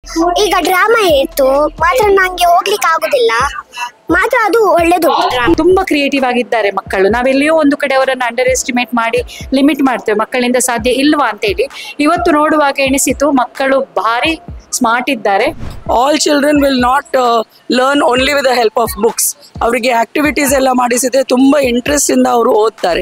ಈಗ ಡ್ರಾಮಾ ಇತ್ತು ಮಾತ್ರ ನಂಗೆ ಹೋಗ್ಲಿಕ್ಕೆ ಆಗುದಿಲ್ಲ ಮಾತ್ರ ಅದು ಒಳ್ಳೇದು ಡ್ರಾಮಾ ತುಂಬಾ ಕ್ರಿಯೇಟಿವ್ ಆಗಿದ್ದಾರೆ ಮಕ್ಕಳು ನಾವೆಲ್ಲಿಯೋ ಒಂದು ಕಡೆ ಅವರನ್ನು ಅಂಡರ್ ಎಸ್ಟಿಮೇಟ್ ಮಾಡಿ ಲಿಮಿಟ್ ಮಾಡ್ತೇವೆ ಮಕ್ಕಳಿಂದ ಸಾಧ್ಯ ಇಲ್ವಾ ಅಂತೇಳಿ ಇವತ್ತು ನೋಡುವಾಗ ಎಣಿಸಿತು ಮಕ್ಕಳು ಭಾರಿ ಸ್ಮಾರ್ಟ್ ಇದ್ದಾರೆ all children will not learn only with the help of books ಅವರಿಗೆ ಆಕ್ಟಿವಿಟೀಸ್ ಎಲ್ಲ ಮಾಡಿಸಿದ್ರೆ ತುಂಬ ಇಂಟ್ರೆಸ್ಟ್ ಇಂದ ಅವರು ಓದ್ತಾರೆ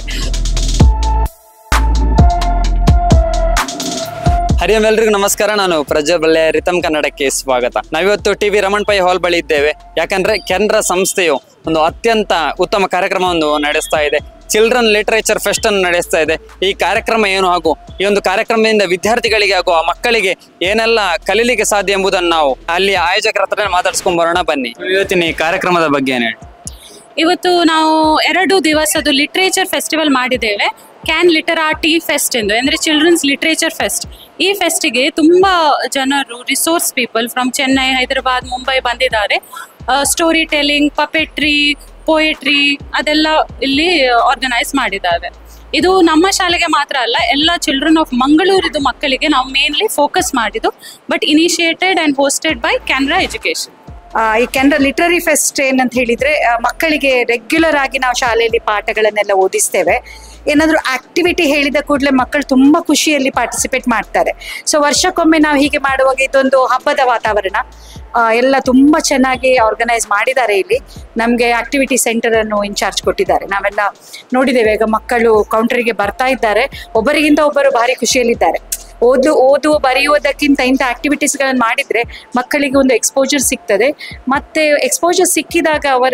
ಹರಿಯಂ ಎಲ್ರಿಗೂ ನಮಸ್ಕಾರ ನಾನು ಪ್ರಜ್ವಲ್ ರಿತಮ್ ಕನ್ನಡಕ್ಕೆ ಸ್ವಾಗತ ನಾವಿವತ್ತು T V Raman Pai hall ಬಳಿ ಇದ್ದೇವೆ ಯಾಕಂದ್ರೆ ಕೆನರಾ ಸಂಸ್ಥೆಯು ಒಂದು ಅತ್ಯಂತ ಉತ್ತಮ ಕಾರ್ಯಕ್ರಮವನ್ನು ನಡೆಸ್ತಾ ಇದೆ ಚಿಲ್ಡ್ರನ್ ಲಿಟರೇಚರ್ ಫೆಸ್ಟ್ ಅನ್ನು ನಡೆಸ್ತಾ ಇದೆ ಈ ಕಾರ್ಯಕ್ರಮ ಏನು ಹಾಗೂ ಈ ಒಂದು ಕಾರ್ಯಕ್ರಮದಿಂದ ವಿದ್ಯಾರ್ಥಿಗಳಿಗೆ ಹಾಗೂ ಆ ಮಕ್ಕಳಿಗೆ ಏನೆಲ್ಲ ಕಲೀಲಿಕ್ಕೆ ಸಾಧ್ಯ ಎಂಬುದನ್ನು ನಾವು ಅಲ್ಲಿ ಆಯೋಜಕರ ಹತ್ರ ಮಾತಾಡ್ಸ್ಕೊಂಡ್ ಬರೋಣ ಬನ್ನಿ ಇವತ್ತಿನ ಈ ಕಾರ್ಯಕ್ರಮದ ಬಗ್ಗೆ ಏನು ಹೇಳಿ ಇವತ್ತು ನಾವು ಎರಡು ದಿವಸದ ಲಿಟ್ರೇಚರ್ ಫೆಸ್ಟಿವಲ್ ಮಾಡಿದ್ದೇವೆ ಕ್ಯಾನ್ ಲಿಟರಾಟಿ ಫೆಸ್ಟ್ ಎಂದು ಅಂದರೆ ಚಿಲ್ಡ್ರನ್ಸ್ ಲಿಟ್ರೇಚರ್ ಫೆಸ್ಟ್ ಈ ಫೆಸ್ಟಿಗೆ ತುಂಬ ಜನರು resource people from Chennai Hyderabad Mumbai ಬಂದಿದ್ದಾರೆ ಸ್ಟೋರಿ ಟೆಲ್ಲಿಂಗ್ ಪಪೆಟ್ರಿ ಪೋಯಟ್ರಿ ಅದೆಲ್ಲ ಇಲ್ಲಿ ಆರ್ಗನೈಸ್ ಮಾಡಿದ್ದಾರೆ ಇದು ನಮ್ಮ ಶಾಲೆಗೆ ಮಾತ್ರ ಅಲ್ಲ ಎಲ್ಲ ಚಿಲ್ಡ್ರನ್ ಆಫ್ ಮಂಗಳೂರಿದು ಮಕ್ಕಳಿಗೆ ನಾವು ಮೇನ್ಲಿ ಫೋಕಸ್ ಮಾಡಿದ್ದು but initiated and hosted by Canara education ಆ, ಈ ಕೆನರಾ ಲಿಟ್ರರಿ ಫೆಸ್ಟ್ ಏನಂತ ಹೇಳಿದ್ರೆ ಆ, ಮಕ್ಕಳಿಗೆ ರೆಗ್ಯುಲರ್ ಆಗಿ ನಾವು ಶಾಲೆಯಲ್ಲಿ ಪಾಠಗಳನ್ನೆಲ್ಲ ಓದಿಸ್ತೇವೆ ಏನಾದರೂ ಆಕ್ಟಿವಿಟಿ ಹೇಳಿದ ಕೂಡಲೇ ಮಕ್ಕಳು ತುಂಬ ಖುಷಿಯಲ್ಲಿ ಪಾರ್ಟಿಸಿಪೇಟ್ ಮಾಡ್ತಾರೆ ಸೊ ವರ್ಷಕ್ಕೊಮ್ಮೆ ನಾವು ಹೀಗೆ ಮಾಡುವಾಗ ಇದೊಂದು ಹಬ್ಬದ ವಾತಾವರಣ ಆ, ಎಲ್ಲ ತುಂಬ ಚೆನ್ನಾಗಿ ಆರ್ಗನೈಸ್ ಮಾಡಿದ್ದಾರೆ ಇಲ್ಲಿ ನಮಗೆ ಆಕ್ಟಿವಿಟಿ ಸೆಂಟರ್ ಅನ್ನು ಇನ್ಚಾರ್ಜ್ ಕೊಟ್ಟಿದ್ದಾರೆ ನಾವೆಲ್ಲ ನೋಡಿದ್ದೇವೆ ಈಗ ಮಕ್ಕಳು ಕೌಂಟರಿಗೆ ಬರ್ತಾ ಇದ್ದಾರೆ ಒಬ್ಬರಿಗಿಂತ ಒಬ್ಬರು ಭಾರಿ ಖುಷಿಯಲ್ಲಿದ್ದಾರೆ ಓದು ಓದು ಬರೆಯುವುದಕ್ಕಿಂತ ಇಂಥ ಆಕ್ಟಿವಿಟೀಸ್ಗಳನ್ನು ಮಾಡಿದರೆ ಮಕ್ಕಳಿಗೆ ಒಂದು ಎಕ್ಸ್ಪೋಜರ್ ಸಿಗ್ತದೆ ಮತ್ತೆ ಎಕ್ಸ್ಪೋಜರ್ ಸಿಕ್ಕಿದಾಗ ಅವರ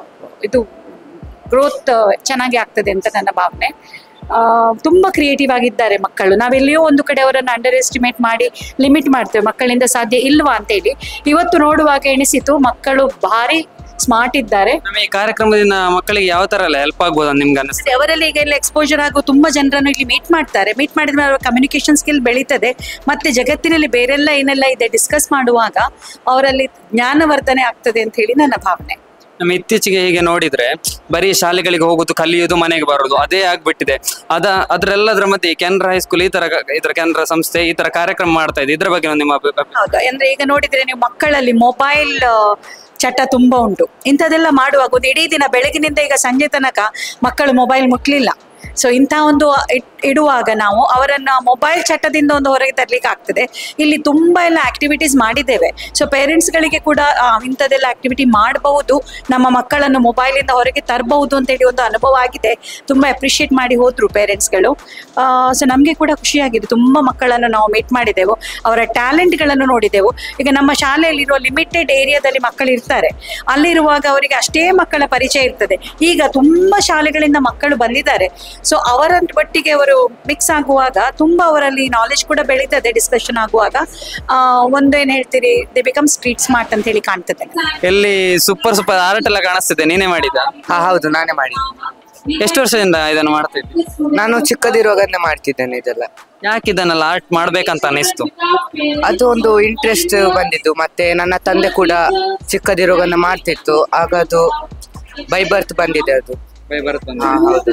ಇದು ಗ್ರೋತ್ ಚೆನ್ನಾಗಿ ಆಗ್ತದೆ ಅಂತ ನನ್ನ ಭಾವನೆ ಆ, ತುಂಬ ಕ್ರಿಯೇಟಿವ್ ಆಗಿದ್ದಾರೆ ಮಕ್ಕಳು ನಾವೆಲ್ಲಿಯೋ ಒಂದು ಕಡೆ ಅವರನ್ನು ಅಂಡರ್ ಎಸ್ಟಿಮೇಟ್ ಮಾಡಿ ಲಿಮಿಟ್ ಮಾಡ್ತೇವೆ ಮಕ್ಕಳಿಂದ ಸಾಧ್ಯ ಇಲ್ವಾ ಅಂತೇಳಿ ಇವತ್ತು ನೋಡುವಾಗ ಎಣಿಸಿತು ಮಕ್ಕಳು ಭಾರಿ ಸ್ಮಾರ್ಟ್ ಇದ್ದಾರೆ ನಮ್ಮ ಈ ಕಾರ್ಯಕ್ರಮದಿಂದ ಮಕ್ಕಳಿಗೆ ಯಾವ ತರ ಎಲ್ಲ ಹೆಲ್ಪ್ ಆಗ್ಬೋದು ಅಂತ ನಿಮ್ಗೆ ಅನಿಸ್ತದೆ ಅವರಲ್ಲಿ ಈಗ ಎಲ್ಲ ಎಕ್ಸ್ಪೋಜರ್ ಆಗೋ ತುಂಬಾ ಜನರನ್ನು ಇಲ್ಲಿ ಮೀಟ್ ಮಾಡ್ತಾರೆ ಮೀಟ್ ಮಾಡಿದ್ರೆ ಅವರ ಕಮ್ಯುನಿಕೇಶನ್ ಸ್ಕಿಲ್ ಬೆಳೀತದೆ ಮತ್ತೆ ಜಗತ್ತಿನಲ್ಲಿ ಬೇರೆಲ್ಲ ಏನೆಲ್ಲ ಇದೆ ಡಿಸ್ಕಸ್ ಮಾಡುವಾಗ ಅವರಲ್ಲಿ ಜ್ಞಾನವರ್ಧನೆ ಆಗ್ತದೆ ಅಂತ ಹೇಳಿ ನನ್ನ ಭಾವನೆ ನಮ್ಮ ಇತ್ತೀಚೆಗೆ ಹೀಗೆ ನೋಡಿದ್ರೆ ಬರೀ ಶಾಲೆಗಳಿಗೆ ಹೋಗುದು ಕಲಿಯುವುದು ಮನೆಗೆ ಬರುದು ಅದೇ ಆಗ್ಬಿಟ್ಟಿದೆ ಅದ ಅದ್ರೆಲ್ಲದ್ರ ಮಧ್ಯೆ ಕೆನರಾ ಹೈಸ್ಕೂಲ್ ಈ ತರ ಇದ್ರ ಕೆನರಾ ಸಂಸ್ಥೆ ಈ ತರ ಕಾರ್ಯಕ್ರಮ ಮಾಡ್ತಾ ಇದೆ ಇದ್ರ ಬಗ್ಗೆ ಒಂದು ನಿಮ್ಮ ಅಭಿಪ್ರಾಯ ಹೌದು ಅಂದ್ರೆ ಈಗ ನೋಡಿದ್ರೆ ನೀವು ಮಕ್ಕಳಲ್ಲಿ ಮೊಬೈಲ್ ಚಟ ತುಂಬಾ ಉಂಟು ಇಂಥದ್ದೆಲ್ಲ ಮಾಡುವಾಗ ಒಂದು ಇಡೀ ದಿನ ಬೆಳಗಿನಿಂದ ಈಗ ಸಂಜೆ ತನಕ ಮಕ್ಕಳು ಮೊಬೈಲ್ ಮುಟ್ಲಿಲ್ಲ ಸೊ ಇಂಥ ಒಂದು ಇಟ್- ಇಡುವಾಗ ನಾವು ಅವರನ್ನ ಮೊಬೈಲ್ ಚಟದಿಂದ ಒಂದು ಹೊರಗೆ ತರ್ಲಿಕ್ಕೆ ಆಗ್ತದೆ ಇಲ್ಲಿ ತುಂಬಾ ಎಲ್ಲ ಆಕ್ಟಿವಿಟೀಸ್ ಮಾಡಿದ್ದೇವೆ ಸೊ ಪೇರೆಂಟ್ಸ್ಗಳಿಗೆ ಕೂಡ ಆ, ಇಂಥದ್ದೆಲ್ಲ ಆಕ್ಟಿವಿಟಿ ಮಾಡಬಹುದು ನಮ್ಮ ಮಕ್ಕಳನ್ನು ಮೊಬೈಲಿಂದ ಹೊರಗೆ ತರಬಹುದು ಅಂತೇಳಿ ಒಂದು ಅನುಭವ ಆಗಿದೆ ತುಂಬಾ ಅಪ್ರಿಷಿಯೇಟ್ ಮಾಡಿ ಹೋದ್ರು ಪೇರೆಂಟ್ಸ್ಗಳು ಸೊ ನಮಗೆ ಕೂಡ ಖುಷಿಯಾಗಿದೆ ತುಂಬಾ ಮಕ್ಕಳನ್ನು ನಾವು ಮೀಟ್ ಮಾಡಿದೆವು ಅವರ ಟ್ಯಾಲೆಂಟ್ಗಳನ್ನು ನೋಡಿದೆವು ಈಗ ನಮ್ಮ ಶಾಲೆಯಲ್ಲಿರುವ ಲಿಮಿಟೆಡ್ ಏರಿಯಾದಲ್ಲಿ ಮಕ್ಕಳು ಇರ್ತಾರೆ ಅಲ್ಲಿರುವಾಗ ಅವರಿಗೆ ಅಷ್ಟೇ ಮಕ್ಕಳ ಪರಿಚಯ ಇರ್ತದೆ ಈಗ ತುಂಬಾ ಶಾಲೆಗಳಿಂದ ಮಕ್ಕಳು ಬಂದಿದ್ದಾರೆ ಸೊ ಅವರ ಒಟ್ಟಿಗೆ ಅವರು ಮಿಕ್ಸ್ ಆಗುವಾಗ ತುಂಬಾ ಅವರಲ್ಲಿ ನಾಲೆಜ್ ಕೂಡ ಬೆಳೀತದೆ ಡಿಸ್ಕಷನ್ ಆಗುವಾಗ ಆ, ಒಂದೇನ್ ಹೇಳ್ತೀರಿ ದೇ ಬಿಕಮ್ ಸ್ಟ್ರೀಟ್ ಸ್ಮಾರ್ಟ್ ಅಂತ ಹೇಳಿ ಕಾಣ್ತದೆ ಎಲ್ಲಿ ಸೂಪರ್ ಸೂಪರ್ ಆರ್ಟ್ ಎಲ್ಲ ಕಾಣಿಸ್ತಿದೆ ನೀನೇ ಮಾಡಿದ ಹಾ ಹೌದು ನಾನೇ ಮಾಡಿ ಎಷ್ಟು ವರ್ಷದಿಂದ ಇದನ್ನು ಮಾಡ್ತಿದ್ದೆ ನಾನು ಚಿಕ್ಕದಿರುವಾಗನೇ ಮಾಡ್ತಿದ್ದೇನೆ ಇದೆಲ್ಲ ಯಾಕೆ ಇದನ್ನೆಲ್ಲ ಆರ್ಟ್ ಮಾಡ್ಬೇಕಂತ ಅನಿಸ್ತು ಅದು ಒಂದು ಇಂಟ್ರೆಸ್ಟ್ ಬಂದಿದ್ದು ಮತ್ತೆ ನನ್ನ ತಂದೆ ಕೂಡ ಚಿಕ್ಕದಿರುವಾಗ ಮಾಡ್ತಿತ್ತು ಆಗ ಅದು ಬೈ ಬರ್ತ್ ಬಂದಿದೆ ಅದು ಹಾ ಹೌದು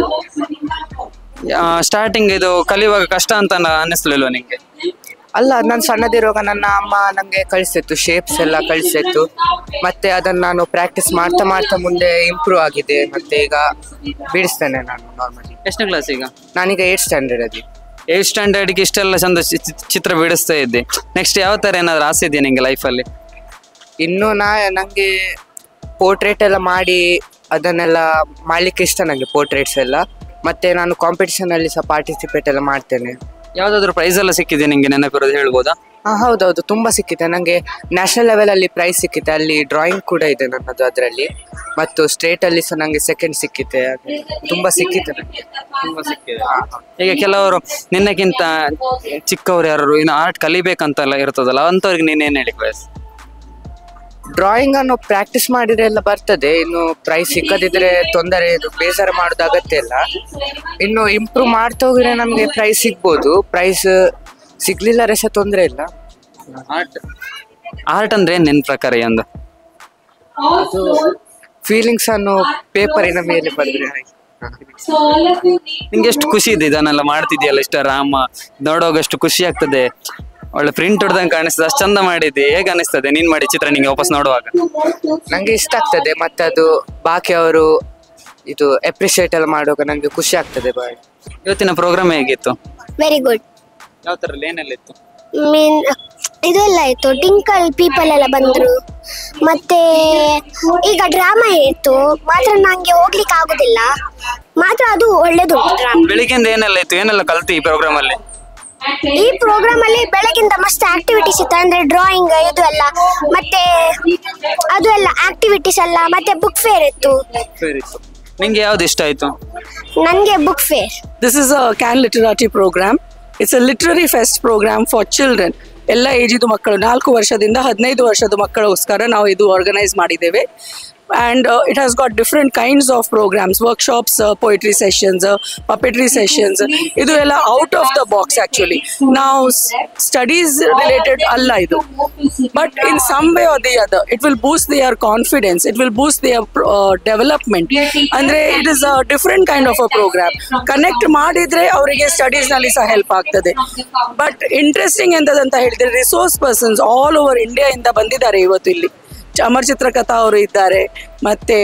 ಸ್ಟಾರ್ಟಿಂಗ್ ಇದು ಕಲಿಯುವಾಗ ಕಷ್ಟ ಅಂತ ಅನ್ನಿಸ್ಲಿಲ್ವ ನಿಂಗೆ ಅಲ್ಲ ನಾನು ಸಣ್ಣದಿರುವಾಗ ನನ್ನ ಅಮ್ಮ ನಂಗೆ ಕಳಿಸಿತ್ತು ಶೇಪ್ಸ್ ಎಲ್ಲ ಕಳಿಸಿತ್ತು ಮತ್ತೆ ಅದನ್ನ ನಾನು ಪ್ರಾಕ್ಟೀಸ್ ಮಾಡ್ತಾ ಮಾಡ್ತಾ ಮುಂದೆ ಇಂಪ್ರೂವ್ ಆಗಿದೆ ಮತ್ತೆ ಈಗ ಬಿಡಿಸ್ತೇನೆ ನಾನು ನಾರ್ಮಲಿ ಎಷ್ಟನೇ ಕ್ಲಾಸ್ ಈಗ ನಾನೀಗ ಏಟ್ ಸ್ಟ್ಯಾಂಡರ್ಡ್ ಅಲ್ಲಿ ಏಟ್ ಸ್ಟ್ಯಾಂಡರ್ಡ್ಗೆ ಇಷ್ಟೆಲ್ಲ ಚಂದ ಚಿ- ಚಿ- ಚಿತ್ರ ಬಿಡಿಸ್ತಾ ಇದ್ದೆ ನೆಕ್ಸ್ಟ್ ಯಾವ ತರ ಏನಾದ್ರು ಆಸೆ ಇದೆಯಾ ನಿಂಗೆ ಲೈಫಲ್ಲಿ ಇನ್ನು ನಾ ನಂಗೆ ಪೋರ್ಟ್ರೇಟ್ ಎಲ್ಲ ಮಾಡಿ ಅದನ್ನೆಲ್ಲ ಮಾಡ್ಲಿಕ್ಕೆ ಇಷ್ಟ ನಂಗೆ ಪೋರ್ಟ್ರೇಟ್ಸ್ ಎಲ್ಲ ಮತ್ತೆ ನಾನು ಕಾಂಪಿಟಿಷನ್ ಅಲ್ಲಿ ಸಹ ಪಾರ್ಟಿಸಿಪೇಟ್ ಎಲ್ಲ ಮಾಡ್ತೇನೆ ಯಾವ್ದಾದ್ರು ಪ್ರೈಸ್ ಎಲ್ಲ ಸಿಕ್ಕಿದೆ ನಿಂಗೆ ನೆನಪಿರೋದು ಹೇಳ್ಬೋದಾ ಹಾ ಹೌದೌದು ತುಂಬಾ ಸಿಕ್ಕಿದೆ ನಂಗೆ ನ್ಯಾಷನಲ್ ಲೆವೆಲ್ ಅಲ್ಲಿ ಪ್ರೈಸ್ ಸಿಕ್ಕಿದೆ ಅಲ್ಲಿ ಡ್ರಾಯಿಂಗ್ ಕೂಡ ಇದೆ ನನ್ನದು ಅದರಲ್ಲಿ ಮತ್ತು ಸ್ಟೇಟ್ ಅಲ್ಲಿ ಸಹ ನಂಗೆ ಸೆಕೆಂಡ್ ಸಿಕ್ಕಿದೆ ಹಾಗೆ ತುಂಬಾ ಸಿಕ್ಕಿದೆ ನಂಗೆ ಈಗ ಕೆಲವರು ನಿನ್ನಕ್ಕಿಂತ ಚಿಕ್ಕವರು ಯಾರು ಇನ್ನು ಆರ್ಟ್ ಕಲಿಬೇಕಂತೆಲ್ಲ ಇರ್ತದಲ್ಲ ಅಂತವ್ರಿಗೆ ನೀನೇನ್ ಹೇಳಿ ಬಯಸ್ ಡ್ರಾಯಿಂಗ್ ಅನ್ನು ಪ್ರಾಕ್ಟೀಸ್ ಮಾಡಿದ್ರೆ ಎಲ್ಲ ಬರ್ತದೆ ಇನ್ನು ಪ್ರೈಸ್ ಸಿಕ್ಕದಿದ್ರೆ ತೊಂದರೆ ಇದು ಬೇಸರ ಮಾಡೋದು ಅಗತ್ಯ ಇಲ್ಲ ಇನ್ನು ಇಂಪ್ರೂವ್ ಮಾಡ್ತಾ ಹೋಗಿದ್ರೆ ನಮಗೆ ಪ್ರೈಸ್ ಸಿಗ್ಬೋದು ಪ್ರೈಸ್ ಸಿಗ್ಲಿಲ್ಲ ಸಹ ತೊಂದರೆ ಇಲ್ಲ ಆರ್ಟ್ ಆರ್ಟ್ ಅಂದ್ರೆ ಏನ್ ನಿನ್ ಪ್ರಕಾರ ಎಂದು ಅದು ಫೀಲಿಂಗ್ಸ್ ಅನ್ನು ಪೇಪರಿನ ಮೇಲೆ ಬರೆದ್ರೆ ಹಾಗೆ. ನಿಂಗೆ ಎಷ್ಟು ಖುಷಿ ಇದೆ ಇದನ್ನೆಲ್ಲ ಮಾಡ್ತಿದ್ಯಲ್ಲ ಇಷ್ಟ ರಾಮ ನೋಡುವಾಗ ಎಷ್ಟು ಖುಷಿ ಆಗ್ತದೆ ಒಳ್ಳೆ ಪ್ರಿಂಟ್ ಹೊಡೆದಂಗೆ ಕಾಣಿಸ್ತದೆ ಅಷ್ಟು ಚಂದ ಮಾಡಿದ್ದೆ ಹೇಗೆ ಅನಿಸ್ತದೆ ನೀನ್ ಮಾಡಿ ಚಿತ್ರ ನಿಂಗೆ ವಾಪಸ್ ನೋಡುವಾಗ ನಂಗೆ ಇಷ್ಟ ಆಗ್ತದೆ ಮತ್ತೆ ಅದು ಬಾಕಿಯವರು ಇದು ಅಪ್ರಿಶಿಯೇಟ್ ಎಲ್ಲ ಮಾಡುವಾಗ ನಂಗೆ ಖುಷಿ ಆಗ್ತದೆ ಬಾಯ್ ಇವತ್ತಿನ ಪ್ರೋಗ್ರಾಮ್ ಹೇಗಿತ್ತು ವೆರಿ ಗುಡ್ ಯಾವ ತರ ಏನೆಲ್ಲ ಇತ್ತು ಮೀನ್ ಇದೆಲ್ಲ ಆಯ್ತು ಟಿಂಕಲ್ ಪೀಪಲ್ ಎಲ್ಲ ಬಂದ್ರು ಮತ್ತೆ ಈಗ ಡ್ರಾಮಾ ಇತ್ತು ಮಾತ್ರ ನಂಗೆ ಹೋಗ್ಲಿಕ್ಕೆ ಆಗುದಿಲ್ಲ ಮಾತ್ರ ಅದು ಒಳ್ಳೇದುಂಟು ಡ್ರಾಮಾ ಬೆಳಿಗ್ಗೆಯಿಂದ ಏನೆಲ್ಲ ಇತ್ತು ಏನೆಲ್ಲ ಕಲ್ತಿ ಈ ಪ್ರೋಗ್ರಾಮ್ ಅಲ್ಲಿ ಈ ಪ್ರೋಗ್ರಾಮ್ ಅಲ್ಲಿ ಬೆಳಗಿಂದ ಮಸ್ತ್ ಆಕ್ಟಿವಿಟೀಸ್ ಇತ್ತು ಅಂದ್ರೆ ಡ್ರಾಯಿಂಗ್ ಇದು ಎಲ್ಲ ಮತ್ತೆ ಅದು ಎಲ್ಲ ಆಕ್ಟಿವಿಟೀಸ್ ಎಲ್ಲ ಮತ್ತೆ ಬುಕ್ ಫೇರ್ ಇತ್ತು ನಿಂಗೆ ಯಾವ್ದು ಇಷ್ಟ ಆಯ್ತು ನನ್ಗೆ book fair this is a Can literati programme it's a literary fest programme for children ಎಲ್ಲ ಏಜಿದು ಮಕ್ಕಳು ನಾಲ್ಕು ವರ್ಷದಿಂದ ಹದಿನೈದು ವರ್ಷದ ಮಕ್ಕಳಿಗೋಸ್ಕರ ನಾವು ಇದು ಆರ್ಗನೈಸ್ ಮಾಡಿದ್ದೇವೆ and it has got different kinds of programmes workshops poetry sessions puppetry sessions ಇದು ಎಲ್ಲ out of the box actually ನಾವು ಸ್ಟಡೀಸ್ ರಿಲೇಟೆಡ್ ಅಲ್ಲ ಇದು but in some way are the other it will boost their confidence it will boost their development ಅಂದ್ರೆ it is a different kind of a programme connect ಮಾಡಿದ್ರೆ ಅವರಿಗೆ studies ನಲ್ಲಿ ಸಹ help ಆಗ್ತದೆ but interesting ಎಂತದಂತ ಹೇಳಿದ್ರೆ resource persons all over India ಇಂದ ಬಂದಿದ್ದಾರೆ ಇವತ್ತು ಇಲ್ಲಿ ಅಮರ್ ಚಿತ್ರಕಥಾ ಅವರು ಇದ್ದಾರೆ ಮತ್ತೆ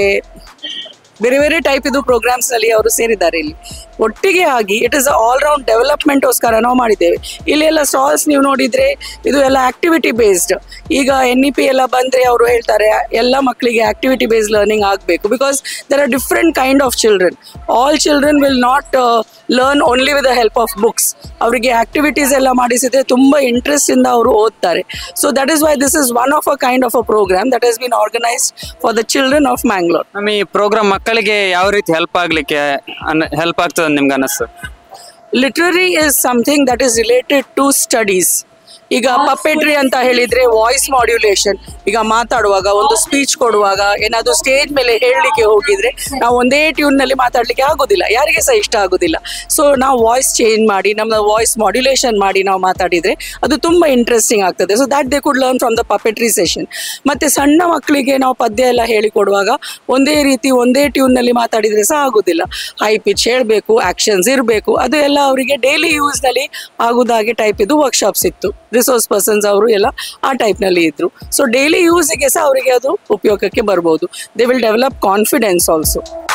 ಬೇರೆ ಬೇರೆ ಟೈಪ್ ಇದು ಪ್ರೋಗ್ರಾಮ್ಸ್ ನಲ್ಲಿ ಅವರು ಸೇರಿದ್ದಾರೆ ಇಲ್ಲಿ ಒಟ್ಟಿಗೆ ಆಗಿ ಇಟ್ ಇಸ್ ಆಲ್ ರೌಂಡ್ ಡೆವಲಪ್ಮೆಂಟ್ಗೋಸ್ಕರ ನಾವು ಮಾಡಿದ್ದೇವೆ ಇಲ್ಲಿ ಎಲ್ಲ ಸ್ಟಾಲ್ಸ್ ನೀವು ನೋಡಿದ್ರೆ ಇದು ಎಲ್ಲ ಆಕ್ಟಿವಿಟಿ ಬೇಸ್ಡ್ ಈಗ ಎನ್ ಇ ಪಿ ಎಲ್ಲ ಬಂದ್ರೆ ಅವರು ಹೇಳ್ತಾರೆ ಎಲ್ಲ ಮಕ್ಕಳಿಗೆ ಆಕ್ಟಿವಿಟಿ ಬೇಸ್ಡ್ ಲರ್ನಿಂಗ್ ಆಗಬೇಕು because there are different kind of children all children will not learn only with the help of books ಅವರಿಗೆ ಆಕ್ಟಿವಿಟೀಸ್ ಎಲ್ಲ ಮಾಡಿಸಿದ್ರೆ ತುಂಬ ಇಂಟ್ರೆಸ್ಟ್ ಇಂದ ಅವರು ಓದ್ತಾರೆ so that is why this is one of a kind of a programme that has been organised for the children of Mangalore ನಮ್ಮ ಈ program ಮಕ್ಕಳಿಗೆ ಯಾವ ರೀತಿ ಹೆಲ್ಪ್ ಆಗ್ಲಿಕ್ಕೆ ಹೆಲ್ಪ್ ಆಗ್ತದೆ ಅಂತ ನಿಮ್ಗೆ ಅನಿಸ್ತು literary is something that is related to studies ಈಗ ಪಪ್ಪೆಟ್ರಿ ಅಂತ ಹೇಳಿದ್ರೆ ವಾಯ್ಸ್ ಮಾಡ್ಯುಲೇಷನ್ ಈಗ ಮಾತಾಡುವಾಗ ಒಂದು ಸ್ಪೀಚ್ ಕೊಡುವಾಗ ಏನಾದ್ರು ಸ್ಟೇಜ್ ಮೇಲೆ ಹೇಳಲಿಕ್ಕೆ ಹೋಗಿದ್ರೆ ನಾವು ಒಂದೇ ಟ್ಯೂನ್ ನಲ್ಲಿ ಮಾತಾಡ್ಲಿಕ್ಕೆ ಆಗೋದಿಲ್ಲ ಯಾರಿಗೆ ಸಹ ಇಷ್ಟ ಆಗೋದಿಲ್ಲ ಸೊ ನಾವು ವಾಯ್ಸ್ ಚೇಂಜ್ ಮಾಡಿ ನಮ್ಮ ವಾಯ್ಸ್ ಮಾಡ್ಯುಲೇಷನ್ ಮಾಡಿ ನಾವು ಮಾತಾಡಿದ್ರೆ ಅದು ತುಂಬಾ ಇಂಟ್ರೆಸ್ಟಿಂಗ್ ಆಗ್ತದೆ so that they could learn from the puppetry session ಮತ್ತೆ ಸಣ್ಣ ಮಕ್ಕಳಿಗೆ ನಾವು ಪದ್ಯ ಎಲ್ಲ ಹೇಳಿಕೊಡುವಾಗ ಒಂದೇ ರೀತಿ ಒಂದೇ ಟ್ಯೂನ್ ನಲ್ಲಿ ಮಾತಾಡಿದ್ರೆ ಸಹ ಆಗುದಿಲ್ಲ ಹೈ ಪಿಚ್ ಹೇಳಬೇಕು ಆಕ್ಷನ್ಸ್ ಇರಬೇಕು ಅದು ಎಲ್ಲ ಅವರಿಗೆ ಡೈಲಿ ಯೂಸ್ ನಲ್ಲಿ ಆಗುದಾಗೆ ಟೈಪ್ ಇದು ವರ್ಕ್ಶಾಪ್ಸ್ ಇತ್ತು ರಿಸೋರ್ಸ್ ಪರ್ಸನ್ಸ್ ಅವರು ಎಲ್ಲ ಆ ಟೈಪ್ ನಲ್ಲಿ ಇದ್ರು ಸೊ ಡೈಲಿ ಯೂಸಿಗೆ ಸಹ ಅವರಿಗೆ ಅದು ಉಪಯೋಗಕ್ಕೆ ಬರ್ಬೋದು they will develop confidence also